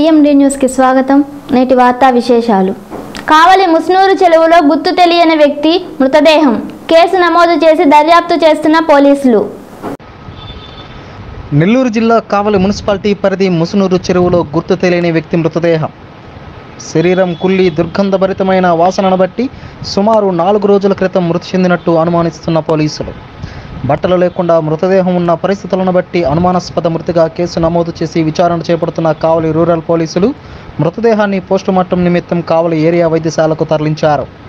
CMD న్యూస్కి స్వాగతం నేటి వార్తా విశేషాలు కావలి ముస్నూరు చెరువులో గుర్తు తెలియని వ్యక్తి మృతదేహం కేసు నమోదు చేసి దర్యాప్తు చేస్తున్న పోలీసులు నెల్లూరు జిల్లా కావలి మున్సిపాలిటీ పరిధి ముసునూరు చెరువులో గుర్తు తెలియని వ్యక్తి మృతదేహం శరీరం కుళ్ళి దుర్గంధభరితమైన వాసనను బట్టి సుమారు నాలుగు రోజుల క్రితం మృతి చెందినట్టు అనుమానిస్తున్న పోలీసులు బట్టలు లేకుండా మృతదేహం ఉన్న పరిస్థితులను బట్టి అనుమానాస్పద మృతిగా కేసు నమోదు చేసి విచారణ చేపడుతున్న కావలి రూరల్ పోలీసులు మృతదేహాన్ని పోస్టుమార్టం నిమిత్తం కావలి ఏరియా వైద్యశాలకు తరలించారు